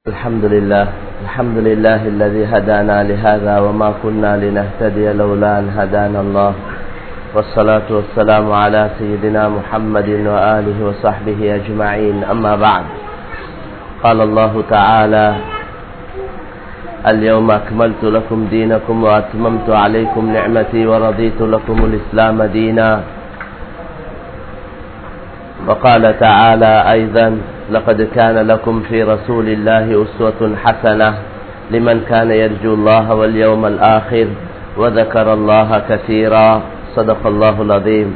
الحمد لله الحمد لله الذي هدانا لهذا وما كنا لنهتدي لولا أن هدانا الله والصلاة والسلام على سيدنا محمد وآله وصحبه أجمعين أما بعد قال الله تعالى اليوم أكملت لكم دينكم وأتممت عليكم نعمتي ورضيت لكم الإسلام دينا وقال تعالى أيضا لقد كان لكم في رسول الله أسوة حسنة لمن كان يرجو الله واليوم الآخر وذكر الله كثيرا صدق الله العظيم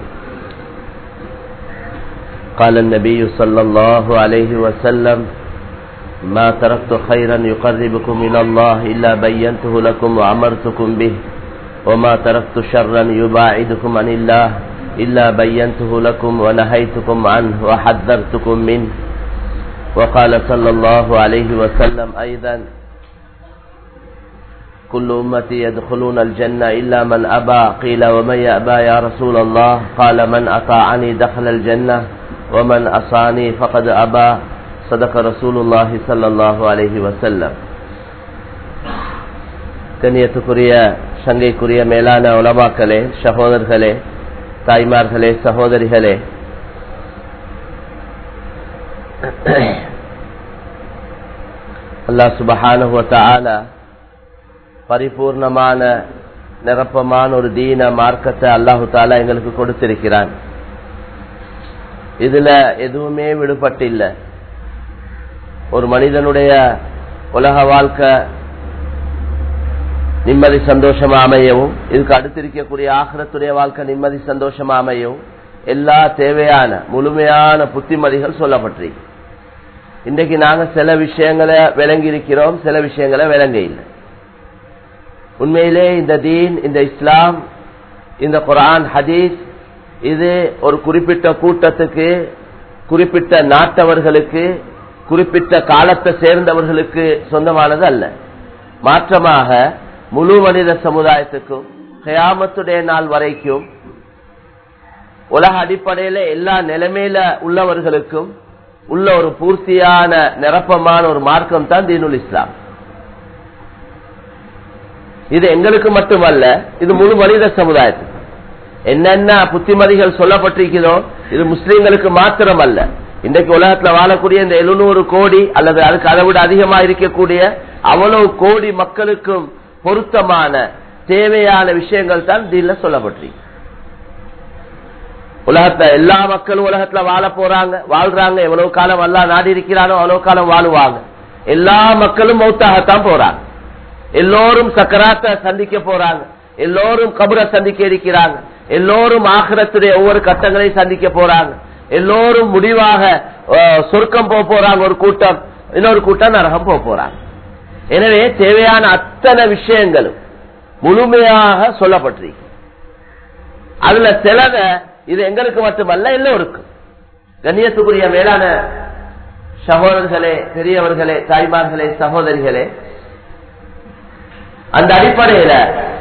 قال النبي صلى الله عليه وسلم ما تركت خيرا يقربكم إلى الله إلا بينته لكم وأمرتكم به وما تركت شرا يباعدكم عن الله إلا بينته لكم ونهيتكم عنه وحذرتكم منه وقال صلى الله عليه وسلم أيضا كل أمتي يدخلون الجنة إلا من أبى قيل ومن يأبى يا رسول الله قال من أطاعني دخل الجنة ومن أصاني فقد أبى صدق رسول الله صلى الله عليه وسلم கண்ணியத்துக்குரிய சங்கைக்குரிய மேலான உலமாக்களே சகோதரர்களே தாய்மார்களே சகோதரிகளே அல்லா சுபஹானுவத்தால பரிபூர்ணமான நிரப்பமான ஒரு தீன மார்க்கத்தை அல்லாஹு தாலா எங்களுக்கு கொடுத்திருக்கிறான் இதுல எதுவுமே விடுபட்டில்லை ஒரு மனிதனுடைய உலக வாழ்க்கை நிம்மதி சந்தோஷமா அமையவும் இதுக்கு அடுத்திருக்கக்கூடிய ஆகரத்துடைய வாழ்க்கை நிம்மதி சந்தோஷமா அமையவும் எல்லா தேவையான முழுமையான புத்திமதிகள் சொல்லப்பட்டிருக்கு இன்றைக்கு நாங்க சில விஷயங்களை விளங்கி இருக்கிறோம் சில விஷயங்களை விளங்க இல்லை உண்மையிலே இந்த தீன் இந்த இஸ்லாம் இந்த குரான் ஹதீஸ் இது ஒரு குறிப்பிட்ட கூட்டத்துக்கு குறிப்பிட்ட நாட்டவர்களுக்கு குறிப்பிட்ட காலத்தை சேர்ந்தவர்களுக்கு சொந்தமானது அல்ல மாற்றமாக முழு மனித சமுதாயத்துக்கும் கயாமத்துடைய நாள் வரைக்கும் உலக அடிப்படையில எல்லா நிலைமையில உள்ளவர்களுக்கும் உள்ள ஒரு பூர்த்தியான நிரப்பமான ஒரு மார்க்கம் தான் தீனுல் இஸ்லாம் இது எங்களுக்கு மட்டுமல்ல இது முழு மனித சமுதாயத்துக்கு என்னென்ன புத்திமதிகள் சொல்லப்பட்டிருக்கிறதோ இது முஸ்லீம்களுக்கு மாத்திரம் அல்ல இன்றைக்கு உலகத்துல வாழக்கூடிய இந்த எழுநூறு கோடி அல்லது அதுக்கு அதை விட அதிகமா இருக்கக்கூடிய அவ்வளவு கோடி மக்களுக்கும் பொருத்தமான தேவையான விஷயங்கள் தான் தீன்ல சொல்லப்பட்டிருக்கு உலகத்துல எல்லா மக்களும் உலகத்துல வாழ போறாங்க வாழ்றாங்க எவ்வளவு காலம் அல்லா நாடி இருக்கிறானோ அவ்வளவு காலம் வாழுவாங்க எல்லா மக்களும் மௌத்தாகத்தான் போறாங்க எல்லோரும் சக்கராத்த சந்திக்க போறாங்க எல்லோரும் கபரை சந்திக்க இருக்கிறாங்க எல்லோரும் ஆகிரத்துடைய ஒவ்வொரு கட்டங்களையும் சந்திக்க போறாங்க எல்லோரும் முடிவாக சொர்க்கம் போக போறாங்க ஒரு கூட்டம் இன்னொரு கூட்டம் நரகம் போக போறாங்க எனவே தேவையான அத்தனை விஷயங்களும் முழுமையாக சொல்லப்பட்டிருக்கு அதுல சிலத இது எங்களுக்கு மட்டுமல்ல எல்லோருக்கும் கண்ணியத்துக்குரிய மேலான சகோதரர்களே பெரியவர்களே தாய்மார்களே சகோதரிகளே அந்த அடிப்படையில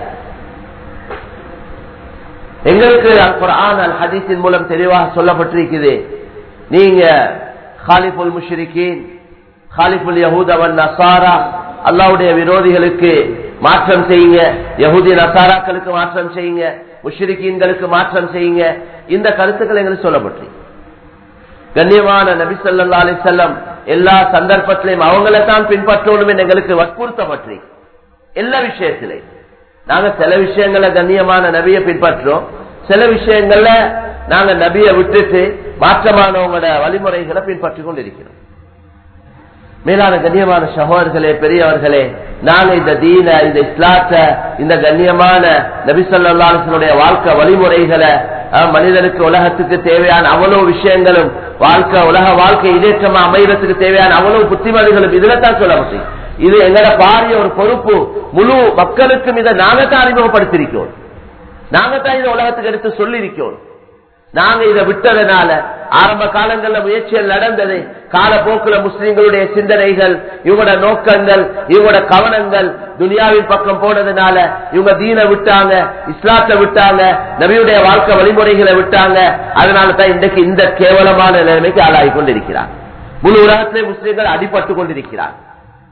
எங்களுக்கு குரான் அல் ஹதீஸின் மூலம் தெளிவாக சொல்லப்பட்டிருக்குது நீங்க ஹாலிஃபுல் முஷ்ரிகின் ஹாலிஃபுல் யஹூதவன் நசாரா அல்லாவுடைய விரோதிகளுக்கு மாற்றம் செய்யுங்க யகுதி நசாராக்களுக்கு மாற்றம் செய்யுங்க முஷ்ரிகீன்களுக்கு மாற்றம் செய்யுங்க இந்த கருத்துக்கள் எங்களுக்கு சொல்லப்பட்டு கண்ணியமான நபி சொல்லா அலி செல்லம் எல்லா சந்தர்ப்பத்திலையும் அவங்களை தான் பின்பற்றணும் எங்களுக்கு வற்புறுத்தப்பட்டு எல்லா விஷயத்திலையும் நாங்க சில விஷயங்களை கண்ணியமான நபிய பின்பற்றோம் சில விஷயங்கள்ல நாங்க நபிய விட்டுட்டு மாற்றமானவங்களோட வழிமுறைகளை பின்பற்றி கொண்டிருக்கிறோம் மேலான கண்ணியமான சகோதரர்களே பெரியவர்களே நாங்க இந்த தீன இந்த இஸ்லாத்த இந்த கண்ணியமான நபிசல்லாசனுடைய வாழ்க்கை வழிமுறைகளை மனிதனுக்கு உலகத்துக்கு தேவையான அவ்வளவு விஷயங்களும் வாழ்க்கை உலக வாழ்க்கை இதேற்றமா அமைகிறதுக்கு தேவையான அவ்வளவு புத்திமதிகளும் இதுல தான் சொல்ல முடியும் இது எங்கட பாரிய ஒரு பொறுப்பு முழு மக்களுக்கும் இதை நாங்க தான் அறிமுகப்படுத்திருக்கோம் நாங்க தான் இதை உலகத்துக்கு எடுத்து சொல்லியிருக்கோம் நாங்க இதை விட்டதுனால ஆரம்ப காலங்கள்ல முயற்சிகள் நடந்தது காலப்போக்குல முஸ்லிம்களுடைய சிந்தனைகள் இவங்களோட நோக்கங்கள் இவங்களோட கவனங்கள் துனியாவின் பக்கம் போனதுனால இவங்க தீன விட்டாங்க இஸ்லாத்தை விட்டாங்க நபியுடைய வாழ்க்கை வழிமுறைகளை விட்டாங்க அதனால தான் இன்றைக்கு இந்த கேவலமான நிலைமைக்கு ஆளாகி கொண்டிருக்கிறார் முழு உலகத்திலே முஸ்லிம்கள் அடிபட்டு கொண்டிருக்கிறார்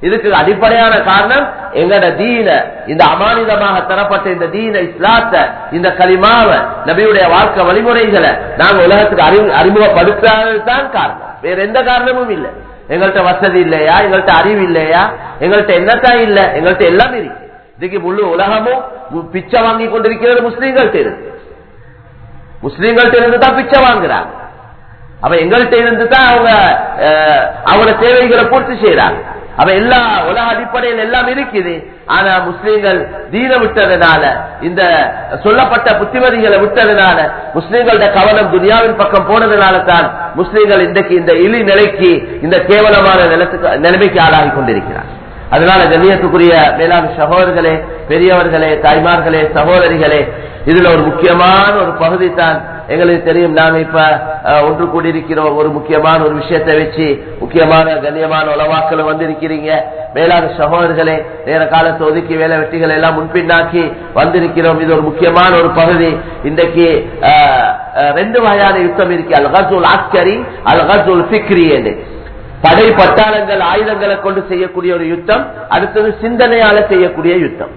இதுக்கு அடிப்படையான காரணம் எங்கட தீன இந்த அமானிதமாக தரப்பட்ட இந்த தீன இஸ்லாத்த இந்த கலிமாவ நபியுடைய வாழ்க்கை வழிமுறைகளை நாங்க உலகத்துக்கு அறிவு அறிமுகப்படுத்தாததுதான் காரணம் வேற எந்த காரணமும் இல்லை எங்கள்கிட்ட வசதி இல்லையா எங்கள்கிட்ட அறிவு இல்லையா எங்கள்கிட்ட என்னத்தான் இல்ல எங்கள்கிட்ட எல்லாமே இருக்கு இன்னைக்கு முழு உலகமும் பிச்சை வாங்கி கொண்டிருக்கிறது முஸ்லீம்கள்ட்ட இருக்கு முஸ்லீம்கள்ட்ட இருந்து தான் பிச்சை வாங்குறாங்க அவ எங்கள்கிட்ட இருந்து தான் அவங்க அவங்களோட தேவைகளை பூர்த்தி செய்யறாங்க அவ எல்லா உலக அடிப்படையில் எல்லாம் இருக்குது ஆனா முஸ்லீம்கள் தீன விட்டதுனால இந்த சொல்லப்பட்ட புத்திமதிகளை விட்டதுனால முஸ்லீம்களோட கவனம் துனியாவின் பக்கம் போனதுனால தான் முஸ்லீம்கள் இன்றைக்கு இந்த இழி நிலைக்கு இந்த கேவலமான நிலத்துக்கு நிலைமைக்கு ஆளாகி கொண்டிருக்கிறார் அதனால கண்ணியத்துக்குரிய மேலாண் சகோதரர்களே பெரியவர்களே தாய்மார்களே சகோதரிகளே இதுல ஒரு முக்கியமான ஒரு பகுதி தான் எங்களுக்கு தெரியும் நாங்க இப்ப ஒன்று கூடியிருக்கிறோம் ஒரு முக்கியமான ஒரு விஷயத்தை வச்சு முக்கியமான கண்ணியமான உலவாக்கள் வந்திருக்கிறீங்க மேலாண் சகோதரர்களே நேர காலத்தை ஒதுக்கி வேலை வெட்டிகள் எல்லாம் முன்பின்னாக்கி வந்திருக்கிறோம் இது ஒரு முக்கியமான ஒரு பகுதி இன்றைக்கு ரெண்டு வகையான யுத்தம் இருக்கு அல் கசூல் ஆஸ்கரி அல் கசூல் பிக்ரி என்று படை பட்டாளங்கள் ஆயுதங்களை கொண்டு செய்யக்கூடிய ஒரு யுத்தம் அடுத்தது சிந்தனையால செய்யக்கூடிய யுத்தம்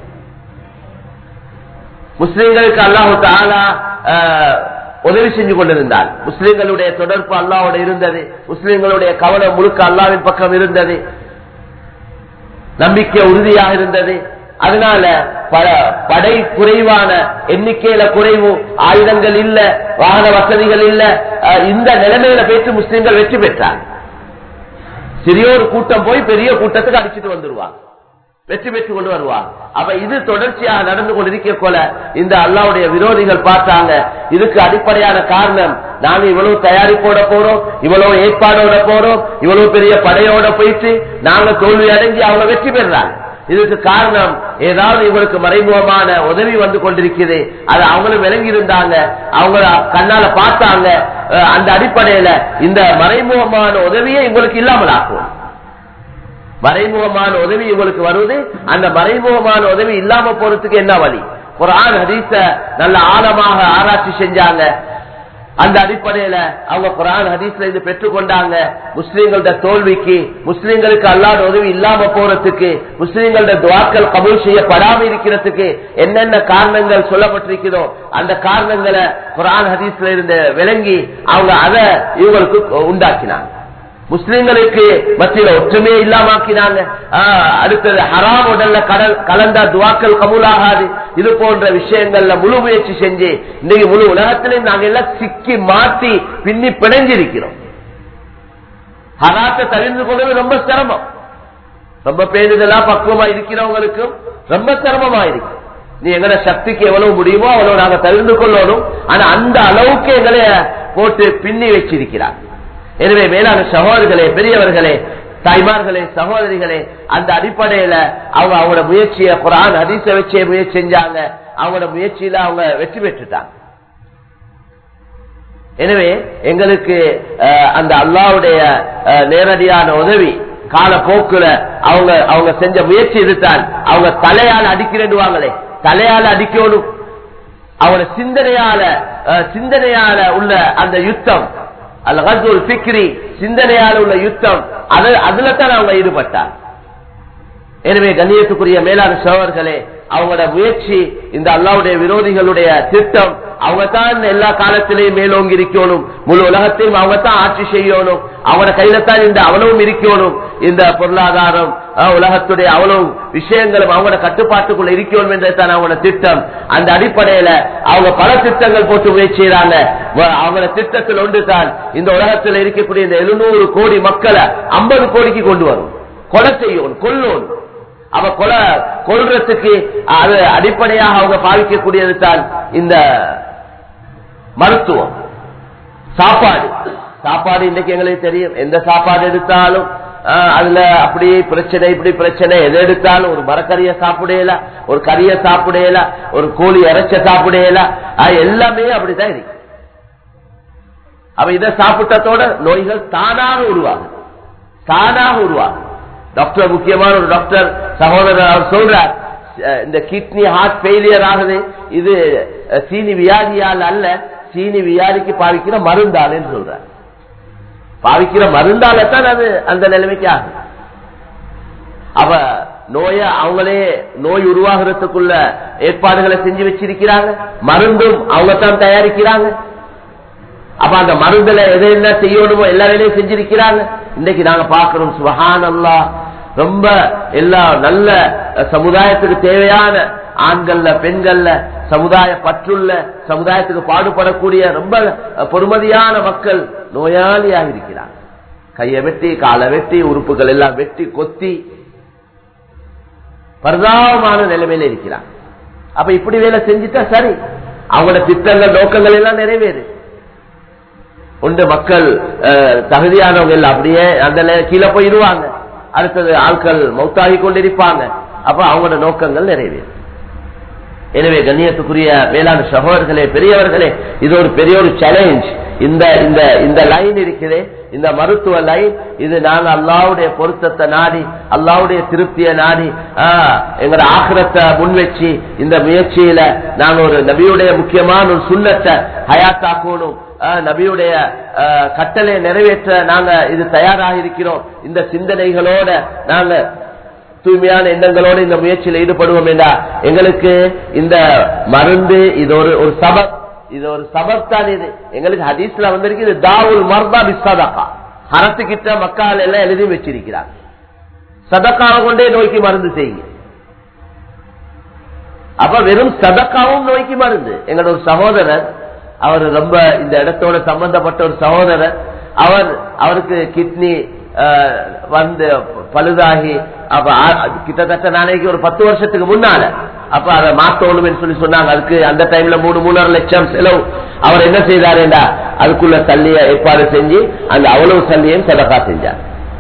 முஸ்லிம்களுக்கு அல்லாஹு தாலா உதவி செஞ்சு கொண்டிருந்தார் முஸ்லிம்களுடைய தொடர்பு அல்லாவோட இருந்தது முஸ்லிம்களுடைய கவனம் முழுக்க அல்லாவின் பக்கம் இருந்தது நம்பிக்கை உறுதியாக இருந்தது அதனால பல படை குறைவான எண்ணிக்கையில குறைவு ஆயுதங்கள் இல்ல வாகன வசதிகள் இல்ல இந்த நிலைமையில பேச்சு முஸ்லிம்கள் வெற்றி பெற்றார் சிறிய ஒரு கூட்டம் போய் பெரிய கூட்டத்துக்கு அடிச்சுட்டு வந்துருவாங்க வெற்றி பெற்றுக் கொண்டு வருவாங்க அப்ப இது தொடர்ச்சியாக நடந்து கொண்டிருக்க போல இந்த அல்லாவுடைய விரோதிகள் பார்த்தாங்க இதுக்கு அடிப்படையான காரணம் நாங்க இவ்வளவு தயாரிப்போட போறோம் இவ்வளவு ஏற்பாடோட போறோம் இவ்வளவு பெரிய படையோட போயிட்டு நாங்க தோல்வி அடைஞ்சு அவங்க வெற்றி பெறாங்க இதுக்கு காரணம் ஏதாவது இவங்களுக்கு மறைமுகமான உதவி வந்து கொண்டிருக்குது அது அவங்களும் விளங்கி இருந்தாங்க அவங்க கண்ணால பார்த்தாங்க அந்த அடிப்படையில இந்த மறைமுகமான உதவியை இவங்களுக்கு இல்லாமல் ஆக்கும் மறைமுகமான உதவி இவங்களுக்கு வருவது அந்த மறைமுகமான உதவி இல்லாம போறதுக்கு என்ன வழி ஒரு ஆண் ஹதீச நல்ல ஆழமாக ஆராய்ச்சி செஞ்சாங்க அந்த அடிப்படையில அவங்க குரான் ஹதீஸ்ல இருந்து பெற்றுக்கொண்டாங்க முஸ்லீம்களோட தோல்விக்கு முஸ்லீம்களுக்கு அல்லாத உதவி இல்லாம போறதுக்கு முஸ்லீம்களோட துவாக்கள் கபூல் செய்யப்படாம இருக்கிறதுக்கு என்னென்ன காரணங்கள் சொல்லப்பட்டிருக்கிறதோ அந்த காரணங்களை குரான் ஹதீஸ்ல இருந்து விளங்கி அவங்க அதை இவங்களுக்கு உண்டாக்கினாங்க முஸ்லிம்களுக்கு மத்தியில ஒற்றுமையை இல்லாமக்கினாங்க அடுத்தது ஹராம் உடல்ல கடல் கலந்தா துவாக்கள் கபூலாகாது இது போன்ற விஷயங்கள்ல முழு முயற்சி செஞ்சு இன்னைக்கு முழு உலகத்திலையும் நாங்க எல்லாம் சிக்கி மாத்தி பின்னி பிணைஞ்சிருக்கிறோம் ஹராத்தை தவிர்த்து கொள்வது ரொம்ப சிரமம் ரொம்ப பேருதலா பக்குவமா இருக்கிறவங்களுக்கும் ரொம்ப சிரமமா இருக்கு நீ எங்கட சக்திக்கு எவ்வளவு முடியுமோ அவ்வளவு நாங்க தவிர்த்து கொள்ளணும் ஆனா அந்த அளவுக்கு எங்களை போட்டு பின்னி வச்சிருக்கிறார் எனவே மேலான சகோதரிகளே பெரியவர்களே தாய்மார்களே சகோதரிகளே அந்த அடிப்படையில அவங்க அவங்களோட முயற்சியை குரான் ஹதீச வச்சே முயற்சி செஞ்சாங்க அவங்களோட முயற்சியில அவங்க வெற்றி பெற்றுட்டாங்க எனவே எங்களுக்கு அந்த அல்லாவுடைய நேரடியான உதவி கால போக்குல அவங்க அவங்க செஞ்ச முயற்சி இதுதான் அவங்க தலையால அடிக்கிறேன்னுவாங்களே தலையால அடிக்கணும் அவங்களோட சிந்தனையால சிந்தனையால உள்ள அந்த யுத்தம் அல் ஹசூல் பிக்ரி சிந்தனையால் உள்ள யுத்தம் அதுல தான் அவங்க ஈடுபட்டார் எனவே கண்ணியத்துக்குரிய மேலான சோழர்களே அவங்களோட முயற்சி இந்த அல்லாவுடைய விரோதிகளுடைய திட்டம் அவங்க தான் எல்லா காலத்திலையும் மேலோங்கி இருக்கணும் முழு உலகத்தையும் அவங்க தான் ஆட்சி செய்யணும் அவங்களோட கையில தான் இந்த அவ்வளவும் இருக்கணும் இந்த பொருளாதாரம் உலகத்துடைய அவ்வளவு விஷயங்களும் அவங்களோட கட்டுப்பாட்டுக்குள்ள இருக்கணும் என்றதான் அவங்களோட திட்டம் அந்த அடிப்படையில அவங்க பல திட்டங்கள் போட்டு முயற்சி செய்யறாங்க அவங்களோட திட்டத்தில் ஒன்று தான் இந்த உலகத்தில் இருக்கக்கூடிய இந்த எழுநூறு கோடி மக்களை ஐம்பது கோடிக்கு கொண்டு வரும் கொலை செய்யணும் கொல்லணும் அவ கொலை கொள்றதுக்கு அது அடிப்படையாக அவங்க பாவிக்கக்கூடியது தான் இந்த மருத்துவம் சாப்பாடு சாப்பாடு இன்னைக்கு எங்களுக்கு தெரியும் எந்த சாப்பாடு எடுத்தாலும் அதுல அப்படி பிரச்சனை இப்படி பிரச்சனை எதை எடுத்தாலும் ஒரு மரக்கறிய சாப்பிடையல ஒரு கறிய சாப்பிடையல ஒரு கோழி இறைச்ச சாப்பிடையல எல்லாமே அப்படிதான் இருக்கு அவ இதை சாப்பிட்டதோட நோய்கள் தானாக உருவாகும் தானாக உருவாகும் டாக்டர் முக்கியமான ஒரு டாக்டர் சகோதரர் அவர் சொல்றார் இந்த கிட்னி ஹார்ட் ஃபெயிலியர் ஆகுது இது சீனி வியாதியால் அல்ல சீனி வியாதிக்கு பாவிக்கிற மருந்தாலேன்னு சொல்றார் பாவிக்கிற மருந்தால தான் அது அந்த நிலைமைக்கு ஆகும் அவ நோய அவங்களே நோய் உருவாகிறதுக்குள்ள ஏற்பாடுகளை செஞ்சு வச்சிருக்கிறாங்க மருந்தும் அவங்க தான் தயாரிக்கிறாங்க அப்ப அந்த மருந்துல எதை என்ன செய்யணுமோ எல்லா வேலையும் செஞ்சிருக்கிறாங்க இன்னைக்கு நாங்க பாக்குறோம் சுபஹான் அல்லா ரொம்ப எல்லா நல்ல சமுதாயத்துக்கு தேவையான ஆண்கள்ல பெண்கள்ல சமுதாய பற்றுள்ள சமுதாயத்துக்கு பாடுபடக்கூடிய ரொம்ப பொறுமதியான மக்கள் நோயாளியாக இருக்கிறாங்க கையை வெட்டி காலை வெட்டி உறுப்புகள் எல்லாம் வெட்டி கொத்தி பரிதாபமான நிலைமையில இருக்கிறாங்க அப்ப இப்படி வேலை செஞ்சுட்டா சரி அவங்களோட திட்டங்கள் நோக்கங்கள் எல்லாம் நிறைவேறு உண்டு மக்கள் தகுதியானவங்க எல்லாம் அப்படியே அந்த கீழே போயிடுவாங்க அடுத்தது ஆட்கள் மௌத்தாகி கொண்டிருப்பாங்க அப்ப அவங்களோட நோக்கங்கள் நிறைவேறும் எனவே கண்ணியத்துக்குரிய வேளாண் சகோதரர்களே பெரியவர்களே இது ஒரு பெரிய ஒரு சேலஞ்ச் இந்த இந்த இந்த லைன் இருக்குது இந்த மருத்துவ லைன் இது நாங்க அல்லாவுடைய பொருத்தத்தை நாடி அல்லாவுடைய திருப்தியை நாடி எங்கட ஆக்கிரத்தை முன் வச்சு இந்த முயற்சியில நாங்க ஒரு நபியுடைய முக்கியமான ஒரு சுண்ணத்தை ஹயாத்தாக்கணும் நபியுடைய கட்டளை நிறைவேற்ற நாங்க இது தயாராக இருக்கிறோம் இந்த சிந்தனைகளோட நாங்க தூய்மையான எண்ணங்களோடு இந்த முயற்சியில் ஈடுபடுவோம் என்றா எங்களுக்கு இந்த மருந்து இது ஒரு ஒரு சபப் இது ஒரு சபப் தான் இது எங்களுக்கு ஹதீஸ்ல வந்திருக்கு இது தாவுல் மர்தா பிசதகா ஹரத்துக்கிட்ட மக்கள் எல்லாம் எழுதி வச்சிருக்கிறாங்க சதக்காவை கொண்டே நோய்க்கு மருந்து செய்யுங்க அப்ப வெறும் சதக்காவும் நோய்க்கு மருந்து எங்களோட ஒரு சகோதரர் அவர் ரொம்ப இந்த இடத்தோட சம்பந்தப்பட்ட ஒரு சகோதரர் அவர் அவருக்கு கிட்னி வந்து பழுதாகி அப்ப கிட்டத்தட்ட நாளைக்கு ஒரு பத்து வருஷத்துக்கு முன்னால அப்ப அதை மாத்தணும் சொல்லி சொன்னாங்க அதுக்கு அந்த டைம்ல மூணு மூணரை லட்சம் செலவு அவர் என்ன செய்தாருண்டா அதுக்குள்ள சல்லிய ஏற்பாடு செஞ்சு அந்த அவ்வளவு சல்லியும் சதகா செஞ்சார்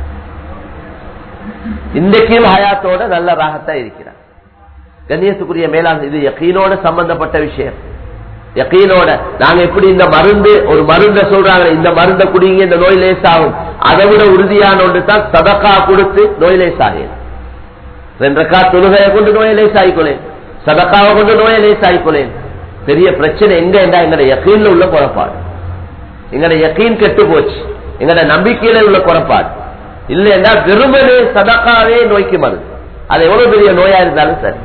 இன்றைக்கும் ஹயாத்தோட நல்ல ராகத்தான் இருக்கிறார் கண்ணியத்துக்குரிய மேலாண் இது யக்கீனோட சம்பந்தப்பட்ட விஷயம் யக்கீனோட நாங்க எப்படி இந்த மருந்து ஒரு மருந்த சொல்றாங்க இந்த மருந்த குடிங்க இந்த நோய் லேசாகும் அதை விட உறுதியான ஒன்று தான் சதக்கா கொடுத்து நோய் லேசாகும் ரெண்டக்கா தொழுகையை கொண்டு நோயை லேசாகிக்கொள்ளேன் சதக்காவை கொண்டு நோயை லேசாகிக்கொள்ளேன் பெரிய பிரச்சனை எங்க என்றா எங்கட யக்கீன்ல உள்ள குறைப்பாடு எங்கட யக்கீன் கெட்டு போச்சு எங்கட நம்பிக்கையில உள்ள குறைப்பாடு இல்ல என்றால் வெறுமனே சதக்காவே நோய்க்கு மருந்து அது எவ்வளவு பெரிய நோயா இருந்தாலும் சரி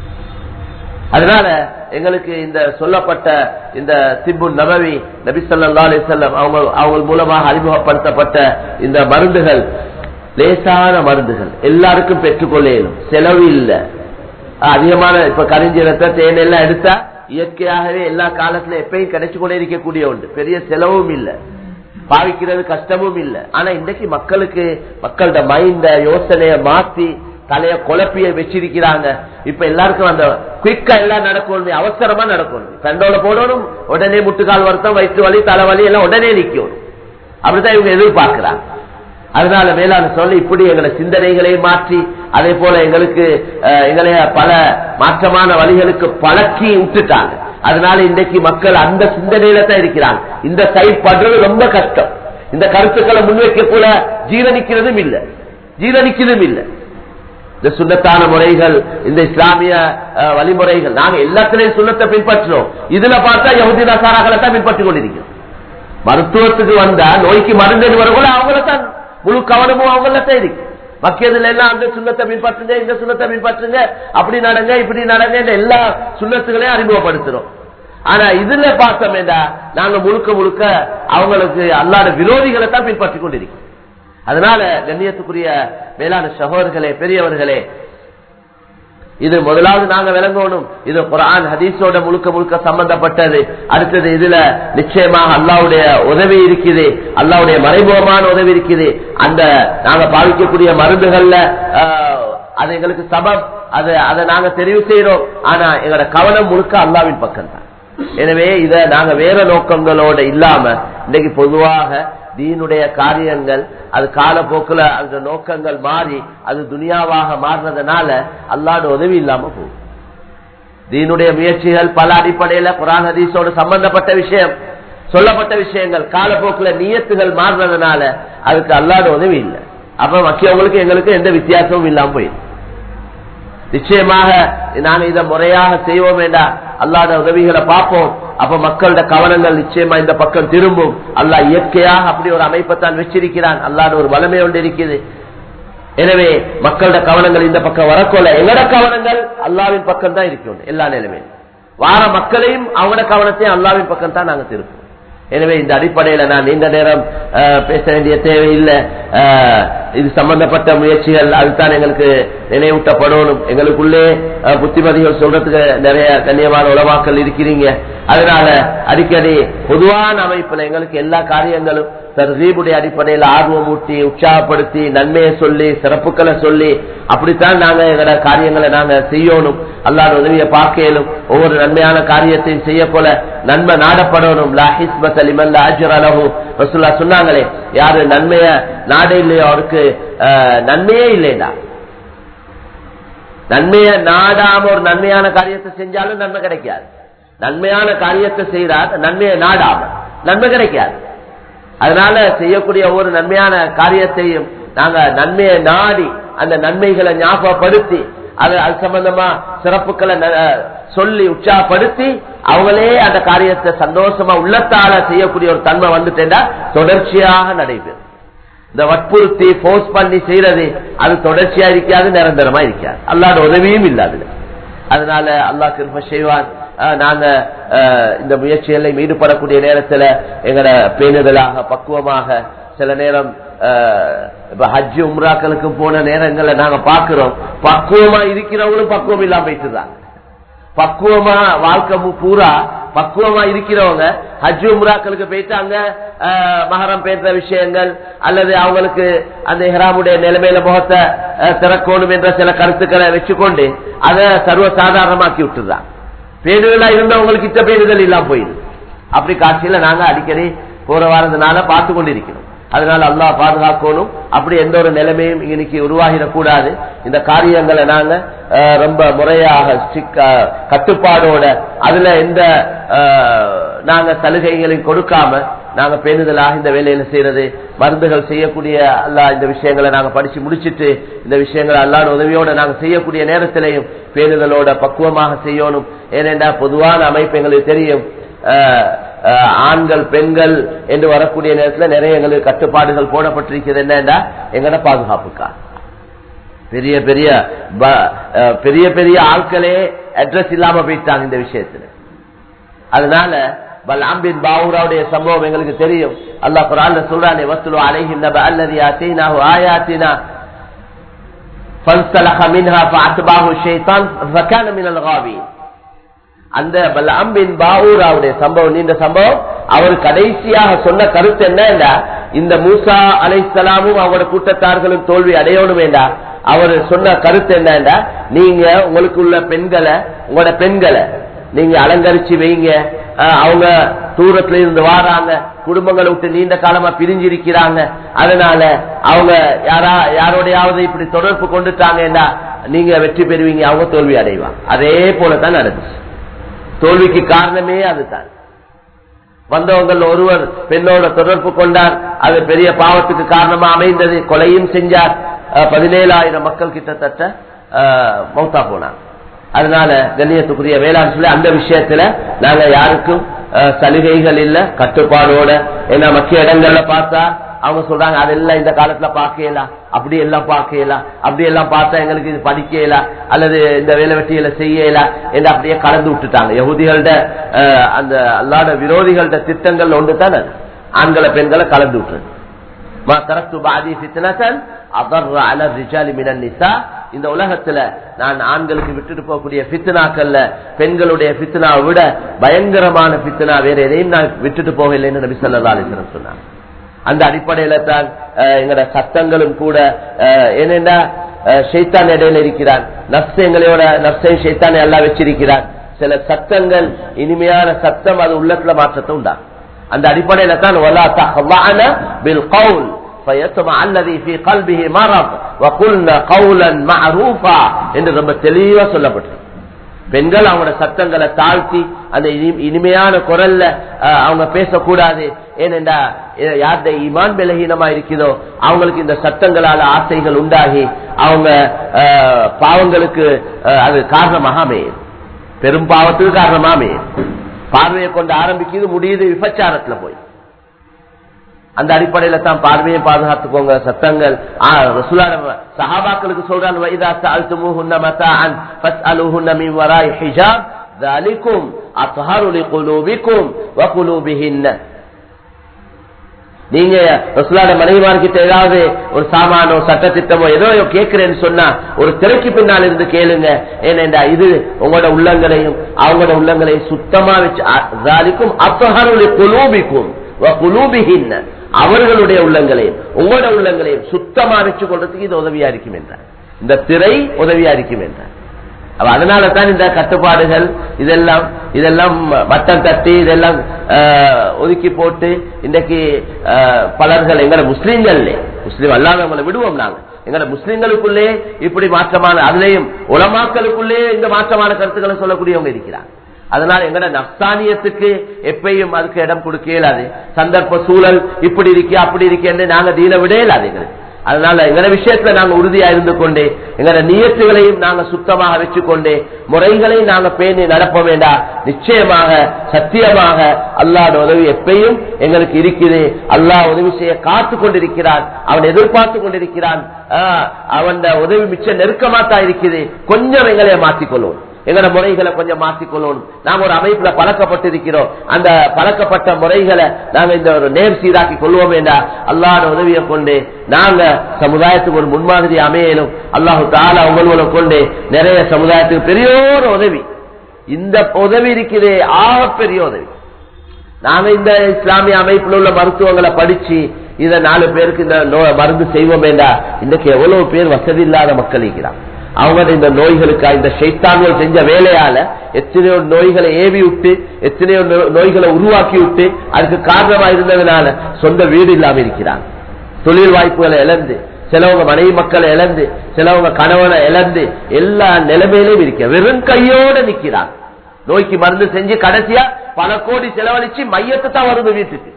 அதனால எங்களுக்கு இந்த சொல்லப்பட்ட இந்த சிப்பு நபவி நபி சொல்லா அலிசல்லம் அவங்க அவங்க மூலமாக அறிமுகப்படுத்தப்பட்ட இந்த மருந்துகள் லேசான மருந்துகள் எல்லாருக்கும் பெற்றுக்கொள்ள இயலும் செலவு இல்லை அதிகமான இப்ப கரிஞ்சீரத்தை தேன் எல்லாம் எடுத்தா இயற்கையாகவே எல்லா காலத்துல எப்பயும் கிடைச்சு கொண்டே இருக்கக்கூடிய உண்டு பெரிய செலவும் இல்லை பாவிக்கிறது கஷ்டமும் இல்லை ஆனா இன்றைக்கு மக்களுக்கு மக்களோட மைண்ட யோசனைய மாத்தி தலைய குழப்பிய வச்சிருக்கிறாங்க இப்ப எல்லாருக்கும் அந்த குயிக்கா எல்லாம் நடக்கணும் அவசரமா நடக்கணும் கண்டோட போடணும் உடனே முட்டுக்கால் வருத்தம் வயிற்று வலி தலைவலி எல்லாம் உடனே நிக்கணும் அப்படிதான் இவங்க எதிர்பார்க்கிறாங்க அதனால மேலான சொல்லி இப்படி எங்களை சிந்தனைகளை மாற்றி அதே போல எங்களுக்கு எங்களை பல மாற்றமான வழிகளுக்கு பழக்கி விட்டுட்டாங்க அதனால இன்றைக்கு மக்கள் அந்த சிந்தனையில தான் இருக்கிறாங்க இந்த சைட் படுறது ரொம்ப கஷ்டம் இந்த கருத்துக்களை முன்வைக்க கூட ஜீரணிக்கிறதும் இல்லை ஜீரணிக்கிறதும் இல்லை இந்த சுண்ணத்தான முறைகள் இந்த இஸ்லாமிய வழிமுறைகள் நாங்க எல்லாத்திலையும் சுண்ணத்தை பின்பற்றுறோம் இதுல பார்த்தா யகுதி நசாராக்களை தான் பின்பற்றி கொண்டிருக்கிறோம் மருத்துவத்துக்கு வந்தா நோய்க்கு மருந்து வரக்கூட அவங்கள தான் முழு கவனமும் அவங்கள தான் இருக்கு மக்கியதுல எல்லாம் அந்த சுண்ணத்தை பின்பற்றுங்க இந்த சுண்ணத்தை பின்பற்றுங்க அப்படி நடங்க இப்படி நடங்க எல்லா சுண்ணத்துகளையும் அறிமுகப்படுத்துறோம் ஆனா இதுல பார்த்தோமேடா நாங்க முழுக்க முழுக்க அவங்களுக்கு அல்லாத விரோதிகளை தான் பின்பற்றி கொண்டிருக்கோம் அதனால கண்ணியத்துக்குரிய மேலான சகோதரர்களே பெரியவர்களே இது முதலாவது நாங்க விளங்கணும் இது குரான் ஹதீஸோட முழுக்க முழுக்க சம்பந்தப்பட்டது அடுத்தது இதுல நிச்சயமாக அல்லாவுடைய உதவி இருக்குது அல்லாவுடைய மறைமுகமான உதவி இருக்குது அந்த நாங்க பாவிக்கக்கூடிய மருந்துகள்ல அது எங்களுக்கு சபம் அது அதை நாங்க தெரிவு செய்யறோம் ஆனா எங்களோட கவனம் முழுக்க அல்லாவின் பக்கம் தான் எனவே இத நாங்க வேற நோக்கங்களோட இல்லாம இன்னைக்கு பொதுவாக தீனுடைய காரியங்கள் அது காலப்போக்கில் அந்த நோக்கங்கள் மாறி அது துனியாவாக மாறினதுனால அல்லாட உதவி இல்லாம போகும் தீனுடைய முயற்சிகள் பல அடிப்படையில குரான் ஹதீஸோடு சம்பந்தப்பட்ட விஷயம் சொல்லப்பட்ட விஷயங்கள் காலப்போக்கில் நியத்துகள் மாறினதுனால அதுக்கு அல்லாட உதவி இல்லை அப்ப மக்கியவங்களுக்கு எங்களுக்கு எந்த வித்தியாசமும் இல்லாம போயிடும் நிச்சயமாக நாங்க இதை முறையாக செய்வோம் வேண்டாம் அல்லாத உதவிகளை பார்ப்போம் அப்ப மக்களோட கவனங்கள் நிச்சயமா இந்த பக்கம் திரும்பும் அல்லா இயற்கையாக அப்படி ஒரு அமைப்பைத்தான் வச்சிருக்கிறான் அல்லாத ஒரு வளமை ஒன்று இருக்குது எனவே மக்களோட கவனங்கள் இந்த பக்கம் வரக்கோல எங்களோட கவனங்கள் அல்லாவின் பக்கம் தான் இருக்கணும் எல்லா நிலைமையும் வார மக்களையும் அவங்களோட கவனத்தையும் அல்லாவின் பக்கம் தான் நாங்க திருப்போம் எனவே இந்த அடிப்படையில நான் நீண்ட நேரம் அஹ், பேச வேண்டிய தேவையில்லை அஹ், இது சம்பந்தப்பட்ட முயற்சிகள் அதுதான் எங்களுக்கு நினைவூட்டப்படணும் எங்களுக்குள்ளே அஹ், புத்திமதிகள் சொல்றதுக்கு நிறைய கண்ணியமான உலமாக்கள் இருக்கிறீங்க அதனால அடிக்கடி பொதுவான அமைப்புல எங்களுக்கு எல்லா காரியங்களும் தர்கீபுடைய அடிப்படையில் ஆர்வம் ஊட்டி உற்சாகப்படுத்தி நன்மையை சொல்லி சிறப்புகளை சொல்லி அப்படித்தான் நாங்க எங்களோட காரியங்களை நாங்க செய்யணும் அல்லாத உதவியை பார்க்கலும் ஒவ்வொரு நன்மையான காரியத்தையும் செய்ய போல நன்மை நாடப்படணும் லா ஹிஸ்பத் லிமன் லா அஜ்ர லஹு. ரசூலுல்லாஹ் சொன்னாங்களே யாரு நன்மைய நாட இல்லையோ அவருக்கு அஹ், நன்மையே இல்லைடா நன்மைய நாடாம ஒரு நன்மையான காரியத்தை செஞ்சாலும் நன்மை கிடைக்காது நன்மையான காரியத்தை செய்தால் நன்மையை நாடாம நன்மை கிடைக்காது அதனால செய்யக்கூடிய ஒவ்வொரு நன்மையான காரியத்தையும் நாங்க நன்மையை நாடி அந்த நன்மைகளை ஞாபகப்படுத்தி அது அது சம்பந்தமா சிறப்புகளை ந- சொல்லி உற்சாகப்படுத்தி அவங்களே அந்த காரியத்தை சந்தோஷமா உள்ளத்தால செய்யக்கூடிய ஒரு தன்மை வந்துட்டேன்னா தொடர்ச்சியாக நடைபெறும் இந்த வற்புறுத்தி போர்ஸ் பண்ணி செய்யறது அது தொடர்ச்சியா இருக்காது நிரந்தரமா இருக்காது அல்லாட உதவியும் இல்லாது அதனால அல்லாஹ் கிருப செய்வான் அஹ் நாங்க அஹ், இந்த முயற்சிகளில் ஈடுபடக்கூடிய நேரத்துல எங்கட பேணுதலாக பக்குவமாக சில நேரம் அஹ், இப்ப ஹஜ் உம்ராக்களுக்கு போன நேரங்களை நாங்க பாக்குறோம் பக்குவமா இருக்கிறவங்களும் பக்குவம் இல்லாம போயிட்டுதான் பக்குவமா வாழ்க்கை மு- பூரா பக்குவமா இருக்கிறவங்க ஹஜ் உம்ராக்களுக்கு போயிட்டு அங்க அஹ், மஹரம் பேசுற விஷயங்கள் அல்லது அவங்களுக்கு அந்த இஹ்ராமுடைய நிலைமையில முகத்தை அஹ், திறக்கணும் என்ற சில கருத்துக்களை வச்சுக்கொண்டு அதை சர்வ சாதாரணமாக்கி விட்டுதான் பேணுதலா இருந்தவங்களுக்கு இத்த பேணுதல் இல்லாம போயிடுது அப்படி காட்சியில நாங்க அடிக்கடி போற வாரதுனால பார்த்து கொண்டிருக்கிறோம் அதனால அல்லாஹ் பாதுகாக்கணும் அப்படி எந்த ஒரு நிலைமையும் இன்னைக்கு உருவாகிடக்கூடாது இந்த காரியங்களை நாங்க அஹ், ரொம்ப முறையாக strict ஆ, கட்டுப்பாடோட அதுல எந்த அஹ், நாங்க சலுகைகளையும் கொடுக்காம நாங்க பேணுதலாக இந்த வேலையில செய்யறது மருந்துகள் செய்யக்கூடிய அல்லா இந்த விஷயங்களை நாங்க படிச்சு முடிச்சிட்டு இந்த விஷயங்களை அல்லாட உதவியோட நாங்க செய்யக்கூடிய நேரத்திலையும் பேணுதலோட பக்குவமாக செய்யணும் ஏனென்றா பொதுவான அமைப்பு எங்களுக்கு தெரியும் அஹ், அஹ், ஆண்கள் பெண்கள் என்று வரக்கூடிய நேரத்தில் நிறைய எங்களுக்கு கட்டுப்பாடுகள் போடப்பட்டிருக்கிறது என்னன்னா எங்கட பாதுகாப்புக்கா பெரிய பெரிய ப- அஹ், பெரிய பெரிய ஆட்களே அட்ரஸ் இல்லாம போயிட்டாங்க இந்த விஷயத்துல அதனால பல்ஆம்பின் பாவுராவுடைய சம்பவம் எங்களுக்கு தெரியும் அல்லாஹ் குரான்ல சொல்றானே வஸ்து அலைஹிம் நப அல்லதி ஆத்தீனாஹு ஆயாத்தினா فانسلخ منها فأتبعه الشيطان فكان من الغاوين அந்த பல்அம்பின் பாவூராவுடைய சம்பவம் நீண்ட சம்பவம் அவர் கடைசியாக சொன்ன கருத்து என்னன்னா இந்த மூசா அலைசலாமும் அவங்களோட கூட்டத்தார்களும் தோல்வி அடையணும் வேண்டா அவர் சொன்ன கருத்து என்னன்னா நீங்க உங்களுக்கு உள்ள பெண்களை உங்களோட பெண்களை நீங்க அலங்கரிச்சு வைங்க அஹ், அவங்க தூரத்துல இருந்து வாராங்க குடும்பங்களை விட்டு நீண்ட காலமா பிரிஞ்சிருக்கிறாங்க அதனால அவங்க யாரா யாரோடையாவது இப்படி தொடர்பு கொண்டுட்டாங்கன்னா நீங்க வெற்றி பெறுவீங்க அவங்க தோல்வி அடைவாங்க அதே போலதான் நடந்துச்சு தோல்விக்கு காரணமே அதுதான் வந்தவங்கள் ஒருவர் பெண்ணோட தொடர்பு கொண்டார் அது பெரிய பாவத்துக்கு காரணமா அமைந்தது கொலையும் செஞ்சார் அஹ், பதினேழாயிரம் மக்கள் கிட்டத்தட்ட அஹ், மௌத்தா போனார் அதனால கண்ணியத்துக்குரிய வேளாண் சொல்லி அந்த விஷயத்துல நாங்க யாருக்கும் அஹ், சலுகைகள் இல்ல கட்டுப்பாடோட ஏன்னா மக்கிய இடங்கள்ல பார்த்தா அவங்க சொல்றாங்க அதெல்லாம் இந்த காலத்துல பார்க்கலாம் அப்படி எல்லாம் பார்க்கலாம் அப்படி எல்லாம் பார்த்தா எங்களுக்கு இது படிக்கலாம் அல்லது இந்த வேலை வெட்டிகளை செய்யலாம் என்று அப்படியே கலந்து விட்டுட்டாங்க யகுதிகள்ட அஹ், அந்த அல்லாட விரோதிகள்ட திட்டங்கள் ஒன்று தானே ஆண்களை பெண்களை கலந்து விட்டுறது மா தரத்து பாதி ஃபித்னத்தன் அபர்ர அல ரிஜாலி மினன் நிசா இந்த உலகத்துல நான் ஆண்களுக்கு விட்டுட்டு போகக்கூடிய ஃபித்னாக்கள்ல பெண்களுடைய ஃபித்னாவை விட பயங்கரமான ஃபித்னா வேற எதையும் நான் விட்டுட்டு போகலைன்னு நபி ஸல்லல்லாஹு அலைஹி வஸல்லம் சொன்னாங்க அந்த அடிப்படையில தான் அஹ், எங்கட சட்டங்களும் கூட அஹ், என்னென்னா அஹ், ஷைத்தான் இடையில இருக்கிறான் நப்ச எங்களோட நப்சை ஷைத்தானை எல்லாம் வச்சிருக்கிறான் சில சத்தங்கள் இனிமையான சத்தம் அது உள்ளத்துல மாற்றத்தை உண்டாகும் அந்த அடிப்படையில தான் وَلَا تَخْضَعْنَ بِالْقَوْلِ فَيَطْمَعَ الَّذِي فِي قَلْبِهِ مَرَضٌ وَقُلْنَ قَوْلًا مَعْرُوفًا என்று ரொம்ப தெளிவா சொல்லப்பட்டிருக்கு பெண்கள் அவங்களோட சத்தங்களை தாழ்த்தி அந்த இனி- இனிமையான குரல்ல அஹ், அவங்க பேசக்கூடாது ஏனென்றா எ- யார்ட ஈமான் பலகீனமா இருக்குதோ அவங்களுக்கு இந்த சத்தங்களால ஆசைகள் உண்டாகி அவங்க அஹ், பாவங்களுக்கு அஹ், அது காரணமாக அமையும் பெரும் பாவத்துக்கு காரணமா அமையும் பார்வையை கொண்டு ஆரம்பிக்குது முடியுது விபச்சாரத்துல போய் அந்த அடிப்படையில தான் பார்வையை பாதுகாத்துக்கோங்க சத்தங்கள் ஆ, ரசூலுல்லாஹ் நம்ம சஹாபாக்களுக்கு சொல்றாங்க வைதா சஅல்துமூஹுன்ன மதாஅன் ஃபஸ்அலுஹுன்ன மின் வராஇ ஹிஜாப் ذلكم أطهر لقلوبكم وقلوبهن நீங்க ரசூலாட மனைவிமார்கிட்ட ஏதாவது ஒரு சாமானோ சட்டத்திட்டமோ ஏதோ கேட்கிறேன்னு சொன்னா ஒரு திரைக்கு பின்னால் இருந்து கேளுங்க ஏனென்றா இது உங்களோட உள்ளங்களையும் அவங்களோட உள்ளங்களையும் சுத்தமா வச்சு ஜாலிக்கும் அப்பகருளை குலூபிக்கும் குலூபிகின்ன அவர்களுடைய உள்ளங்களையும் உங்களோட உள்ளங்களையும் சுத்தமா வச்சு கொள்றதுக்கு இது உதவியா இருக்கும் என்றார் இந்த திரை உதவியா இருக்கும் என்றார் அப்ப அதனால தான் இந்த கட்டுப்பாடுகள் இதெல்லாம் இதெல்லாம் மட்டம் தட்டி இதெல்லாம் ஆஹ், ஒதுக்கி போட்டு இன்றைக்கு ஆஹ், பலர்கள் எங்கட முஸ்லீம்கள் முஸ்லீம் அல்லாதவங்களை விடுவோம் நாங்க எங்கட முஸ்லீம்களுக்குள்ளே இப்படி மாற்றமான அதுலயும் உலமாக்களுக்குள்ளே இந்த மாற்றமான கருத்துக்களை சொல்லக்கூடியவங்க இருக்கிறாங்க அதனால எங்கட நப்சானியத்துக்கு எப்பயும் அதுக்கு இடம் கொடுக்க இயலாது சந்தர்ப்ப சூழல் இப்படி இருக்கே அப்படி இருக்கேன்னு நாங்க தீன விட இயலாது எங்களுக்கு அதனால எங்கட விஷயத்துல நாங்க உறுதியா இருந்து கொண்டு எங்கட நியத்துகளையும் நாங்க சுத்தமாக வச்சுக்கொண்டு முறைகளையும் நாங்க பேணி நடப்ப வேண்டாம் நிச்சயமாக சத்தியமாக அல்லாஹ்ட உதவி எப்பயும் எங்களுக்கு இருக்குது அல்லாஹ் உதவி செய்ய காத்து கொண்டிருக்கிறான் அவன் எதிர்பார்த்து கொண்டிருக்கிறான் ஆஹ், அவன் உதவி மிச்ச நெருக்கமா தான் இருக்குது கொஞ்சம் எங்களை மாற்றிக்கொள்வோம் எங்கட முறைகளை கொஞ்சம் மாற்றிக்கொள்ளணும் நாங்க ஒரு அமைப்புல பழக்கப்பட்டிருக்கிறோம் அந்த பழக்கப்பட்ட முறைகளை நாங்க இந்த ஒரு நேர் சீராக்கி கொள்வோம் வேண்டாம் அல்லாட உதவியை கொண்டு நாங்க சமுதாயத்துக்கு ஒரு முன்மாதிரி அமையலும் அல்லாஹு தாலா உங்களோட கொண்டு நிறைய சமுதாயத்துக்கு பெரிய ஒரு உதவி இந்த உதவி இருக்கிறதே ஆக பெரிய உதவி நாங்க இந்த இஸ்லாமிய அமைப்புல உள்ள மருத்துவங்களை படிச்சு இத நாலு பேருக்கு இந்த நோ- மருந்து செய்வோம் வேண்டாம் இன்னைக்கு எவ்வளவு பேர் வசதி இல்லாத மக்கள் இருக்கிறாங்க அவங்க இந்த நோய்களுக்கு இந்த ஷைத்தான்கள் செஞ்ச வேலையால எத்தனையோ நோய்களை ஏவி விட்டு எத்தனையோ நோ- நோய்களை உருவாக்கி விட்டு அதுக்கு காரணமா இருந்ததுனால சொந்த வீடு இல்லாம இருக்கிறாங்க தொழில் வாய்ப்புகளை இழந்து சிலவங்க மனைவி மக்களை இழந்து சிலவங்க கணவனை இழந்து எல்லா நிலைமையிலும் இருக்க வெறும் கையோட நிக்கிறாங்க நோய்க்கு மருந்து செஞ்சு கடைசியா பல கோடி செலவழிச்சு மையத்தை தான் வருது வீட்டுக்கு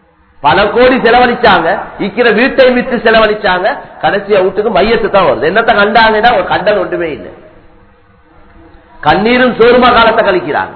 பல கோடி செலவழிச்சாங்க இருக்கிற வீட்டை வித்து செலவழிச்சாங்க கடைசியா வீட்டுக்கு மையத்து தான் வருது என்னத்த கண்டாங்கன்னா ஒரு கண்டன் ஒன்றுமே இல்லை கண்ணீரும் சோறுமா காலத்தை கழிக்கிறாங்க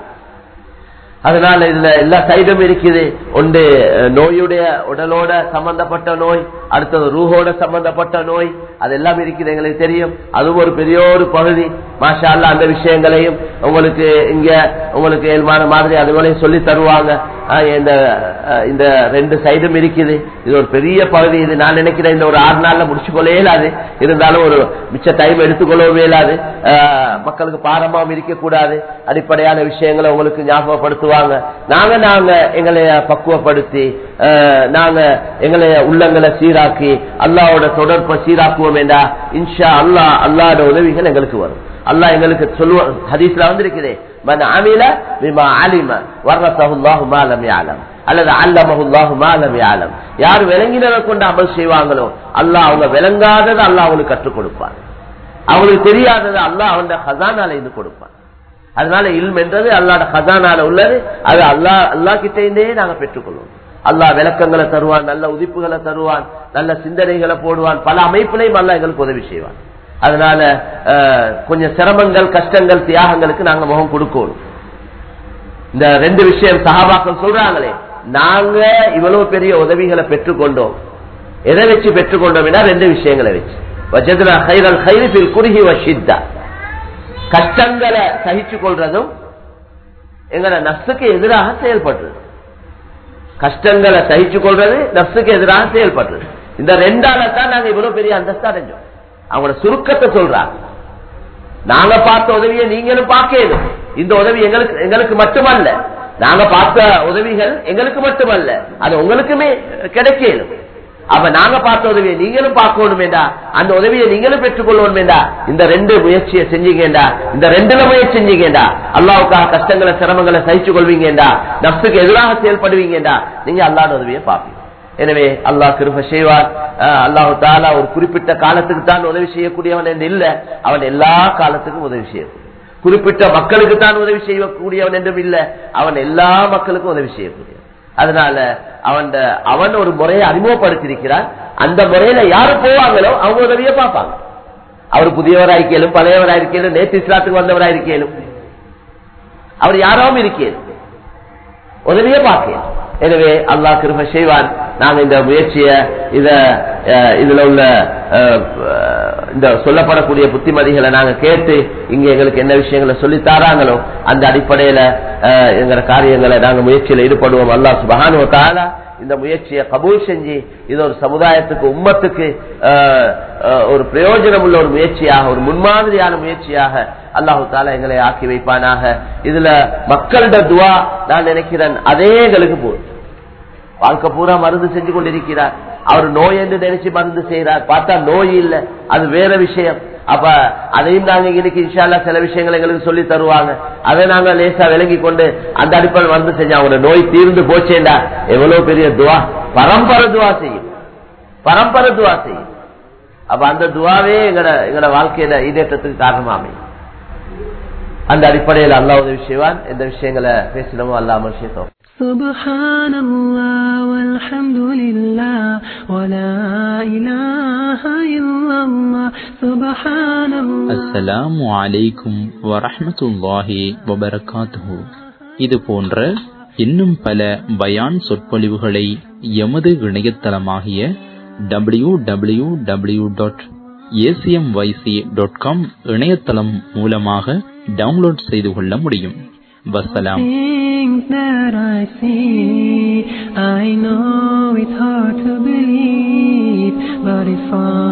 அதனால இதுல எல்லா சைடும் இருக்குது ஒன்று அஹ், நோயுடைய உடலோட சம்பந்தப்பட்ட நோய் அடுத்தது ரூஹோட சம்பந்தப்பட்ட நோய் அதெல்லாம் இருக்குது எங்களுக்கு தெரியும் அதுவும் ஒரு பெரிய ஒரு பகுதி மாஷா அல்லாஹ் அந்த விஷயங்களையும் உங்களுக்கு இங்க உங்களுக்கு இயல்பான மாதிரி அதுகளையும் சொல்லி தருவாங்க ஆஹ், இந்த அஹ், இந்த ரெண்டு சைடும் இருக்குது இது ஒரு பெரிய பகுதி இது நான் நினைக்கிறேன் இந்த ஒரு ஆறு நாள்ல முடிச்சு கொள்ள இயலாது இருந்தாலும் ஒரு மிச்ச டைம் எடுத்துக்கொள்ளவே இயலாது ஆஹ், மக்களுக்கு பாரமாவும் இருக்கக்கூடாது அடிப்படையான விஷயங்களை உங்களுக்கு ஞாபகப்படுத்துவாங்க நாங்க நாங்க எங்களை பக்குவப்படுத்தி ஆஹ், நாங்க எங்களை உள்ளங்களை சீராக்கி அல்லாவோட தொடர்பை சீராக்குவோம் என்றா இன்ஷா அல்லாஹ் அல்லாஹ்வோட உதவிகள் எங்களுக்கு வரும் அல்லாஹ் எங்களுக்கு சொல்லுவோம் ஹதீஸ்ல வந்திருக்குதே மன் அமில பிமா அலிம வர்ரத்தஹு அல்லாஹு மா லம் யஅலம் அல்லது அல்லமஹு அல்லாஹு மா லம் யஅலம் யார் விளங்கினதை கொண்டு அமல் செய்வாங்களோ அல்லாஹ் அவங்க விளங்காததை அல்லாஹ் அவங்களுக்கு கற்றுக் கொடுப்பார் அவங்களுக்கு தெரியாததை அல்லாஹ் அவன் ஹசானால இருந்து கொடுப்பான் அதனால இல்ம் என்றது அல்லாட ஹசானால உள்ளது அது அல்லாஹ் அல்லா கிட்டே நாங்க பெற்றுக்கொள்வோம் அல்லாஹ் விளக்கங்களை தருவான் நல்ல உதிப்புகளை தருவான் நல்ல சிந்தனைகளை போடுவான் பல அமைப்புலையும் அல்லாஹ் எங்களுக்கு உதவி செய்வான் அதனால அஹ், கொஞ்சம் சிரமங்கள் கஷ்டங்கள் தியாகங்களுக்கு நாங்க முகம் கொடுக்கணும் இந்த ரெண்டு விஷயம் சஹாபாக்கள் சொல்றாங்களே நாங்க இவ்வளவு பெரிய உதவிகளை பெற்றுக்கொண்டோம் எதை வச்சு பெற்றுக்கொண்டோம் ரெண்டு விஷயங்களை வச்சு வஜதுனா ஹைரல் ஹைரில் குறுகி வஷித்தா கஷ்டங்களை சகிச்சு கொள்றதும் எங்களோட நப்சுக்கு எதிராக செயல்படுறது கஷ்டங்களை சகிச்சு கொள்றது நப்சுக்கு எதிராக செயல்படுறது இந்த ரெண்டால தான் நாங்க இவ்வளவு பெரிய அந்தஸ்து அடைஞ்சோம் அவங்களோட சுருக்கத்தை சொல்றாங்க நாங்க பார்த்த உதவியை நீங்களும் பார்க்கணும் இந்த உதவி எங்களுக்கு எங்களுக்கு மட்டுமல்ல நாங்க பார்த்த உதவிகள் எங்களுக்கு மட்டுமல்ல அது உங்களுக்குமே கிடைக்கணும் அப்ப நாங்க பார்த்த உதவியை நீங்களும் பார்க்கணும் வேண்டா அந்த உதவியை நீங்களும் பெற்றுக்கொள்ளணும் வேண்டா இந்த ரெண்டு முயற்சியை செஞ்சீங்கடா இந்த ரெண்டுல முயற்சி செஞ்சீங்கடா அல்லாவுக்காக கஷ்டங்களை சிரமங்களை சகிச்சு கொள்வீங்கடா நப்சுக்கு எதிராக செயல்படுவீங்கடா நீங்க அல்லாத உதவியை பார்ப்பீங்க எனவே அல்லாஹ் கிருப செய்வார் அஹ் அல்லாஹு தாலா ஒரு குறிப்பிட்ட காலத்துக்கு தான் உதவி செய்யக்கூடியவன் என்று இல்ல அவன் எல்லா காலத்துக்கும் உதவி செய்யக்கூடிய குறிப்பிட்ட மக்களுக்கு தான் உதவி செய்யக்கூடியவன் என்றும் இல்ல அவன் எல்லா மக்களுக்கும் உதவி செய்யக்கூடிய அதனால அவன் அவன் ஒரு முறையை அறிமுகப்படுத்தியிருக்கிறான் அந்த முறையில யாரு போவாங்களோ அவங்க உதவியை பார்ப்பாங்க அவர் புதியவராயிருக்கலும் பழையவராயிருக்கலும் நேற்று இஸ்லாத்துக்கு வந்தவராயிருக்கலும் அவர் யாராவும் இருக்கேன் உதவியை பார்க்கிறேன் எனவே அல்லாஹ் கிருப செய்வான் நாங்க இந்த முயற்சிய இத அஹ், இதுல உள்ள அஹ், இந்த சொல்லப்படக்கூடிய புத்திமதிகளை நாங்க கேட்டு இங்க எங்களுக்கு என்ன விஷயங்களை சொல்லி தாராங்களோ அந்த அடிப்படையில அஹ், எங்களோட காரியங்களை நாங்க முயற்சியில ஈடுபடுவோம் அல்லாஹ் சுபஹானுவ தஆலா இந்த முயற்சியை கபூல் செஞ்சு இது ஒரு சமுதாயத்துக்கு உம்மத்துக்கு அஹ், அஹ், ஒரு பிரயோஜனம் உள்ள ஒரு முயற்சியாக ஒரு முன்மாதிரியான முயற்சியாக அல்லாஹு தாலா எங்களை ஆக்கி வைப்பானாக இதுல மக்களோட துவா நான் நினைக்கிறேன் அதே எங்களுக்கு போதும் வாழ்க்கை பூரா மருந்து செஞ்சு கொண்டிருக்கிறார் அவர் நோய் என்று நினைச்சு மருந்து செய்யறார் பார்த்தா நோய் இல்ல அது வேற விஷயம் அப்ப அதையும் நாங்க இன்னைக்கு இன்ஷால்லா சில விஷயங்கள் எங்களுக்கு சொல்லி தருவாங்க அதை நாங்க லேசா விளங்கி கொண்டு அந்த அடிப்படையில் மருந்து செஞ்சு அவங்களோட நோய் தீர்ந்து போச்சேண்டா எவ்வளவு பெரிய துவா பரம்பரை துவா செய்யும் பரம்பரை துவா செய்யும் அப்ப அந்த துவாவே எங்கட எங்கட வாழ்க்கையில ஈடேற்றத்துக்கு காரணமா அமையும் அந்த அடிப்படையில் அல்லாஹ் உதவி செய்வான் எந்த விஷயங்களை பேசினமோ அல்லாஹ் அமல் செய்தோம் سبحان الله والحمد لله ولا إله إلا الله سبحان الله அஸ்ஸலாமு அலைக்கும் வரஹ்மத்துல்லாஹி வபரகாத்துஹு இது போன்ற இன்னும் பல பயான் சொற்பொழிவுகளை எமது இணையதளமாகிய W W W dot ACMYC dot com இணையதளம் மூலமாக டவுன்லோட் செய்து கொள்ள முடியும் வசலாம் Things that I see, I know it's hard to believe, but it's fine.